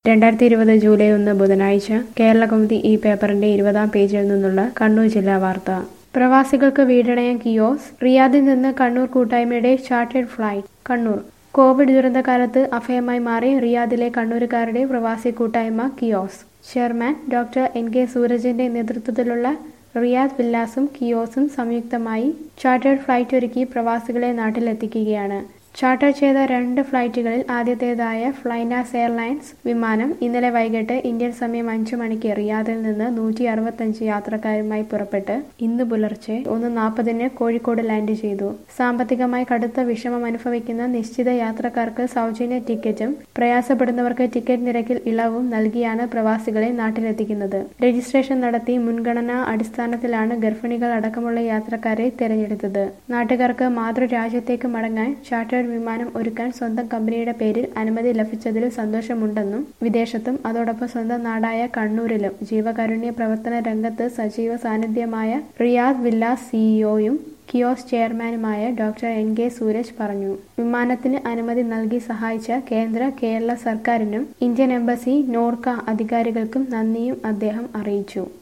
രണ്ടായിരത്തി ഇരുപത് ജൂലൈ ഒന്ന് ബുധനാഴ്ച കേരളകൗമുദി ഈ പേപ്പറിന്റെ ഇരുപതാം പേജിൽ നിന്നുള്ള കണ്ണൂർ ജില്ലാ വാർത്ത പ്രവാസികൾക്ക് വീടണയാൻ കിയോസ് റിയാദിൽ നിന്ന് കണ്ണൂർ കൂട്ടായ്മയുടെ ചാർട്ടേഡ് ഫ്ലൈറ്റ് കണ്ണൂർ കോവിഡ് ദുരന്തകാലത്ത് അഭയമായി മാറി റിയാദിലെ കണ്ണൂരുകാരുടെ പ്രവാസി കൂട്ടായ്മ കിയോസ് ചെയർമാൻ ഡോക്ടർ എൻ കെ സൂരജിന്റെ നേതൃത്വത്തിലുള്ള റിയാദ് വില്ലാസും കിയോസും സംയുക്തമായി ചാർട്ടേഡ് ഫ്ലൈറ്റ് ഒരുക്കി പ്രവാസികളെ നാട്ടിലെത്തിക്കുകയാണ് ചാർട്ടർ ചെയ്ത രണ്ട് ഫ്ലൈറ്റുകളിൽ ആദ്യത്തേതായ ഫ്ലൈനാസ് എയർലൈൻസ് വിമാനം ഇന്നലെ വൈകിട്ട് ഇന്ത്യൻ സമയം അഞ്ചു മണിക്ക് റിയാദിൽ നിന്ന് നൂറ്റി അറുപത്തഞ്ച് യാത്രക്കാരുമായി പുറപ്പെട്ട് ഇന്ന് പുലർച്ചെ ഒന്ന് നാൽപ്പതിന് കോഴിക്കോട് ലാൻഡ് ചെയ്തു സാമ്പത്തികമായി കടുത്ത വിഷമം അനുഭവിക്കുന്ന നിശ്ചിത യാത്രക്കാർക്ക് സൗജന്യ ടിക്കറ്റും പ്രയാസപ്പെടുന്നവർക്ക് ടിക്കറ്റ് നിരക്കിൽ ഇളവും നൽകിയാണ് പ്രവാസികളെ നാട്ടിലെത്തിക്കുന്നത് രജിസ്ട്രേഷൻ നടത്തി മുൻഗണനാ അടിസ്ഥാനത്തിലാണ് ഗർഭിണികൾ അടക്കമുള്ള യാത്രക്കാരെ തിരഞ്ഞെടുത്തത് നാട്ടുകാർക്ക് മാതൃരാജ്യത്തേക്ക് മടങ്ങാൻ ചാർട്ടേഡ് വിമാനം ഒരുക്കാൻ സ്വന്തം കമ്പനിയുടെ പേരിൽ അനുമതി ലഭിച്ചതിൽ സന്തോഷമുണ്ടെന്നും വിദേശത്തും അതോടൊപ്പം സ്വന്തം നാടായ കണ്ണൂരിലും ജീവകാരുണ്യ പ്രവർത്തന രംഗത്ത് സജീവ സാന്നിധ്യമായ റിയാദ് വില്ലാസ് സിഇഒയും കിയോസ് ചെയർമാനുമായ ഡോക്ടർ എൻ കെ സൂരജ് പറഞ്ഞു വിമാനത്തിന് അനുമതി നൽകി സഹായിച്ച കേന്ദ്ര കേരള സർക്കാരിനും ഇന്ത്യൻ എംബസി നോർക്ക അധികാരികൾക്കും നന്ദിയും അദ്ദേഹം അറിയിച്ചു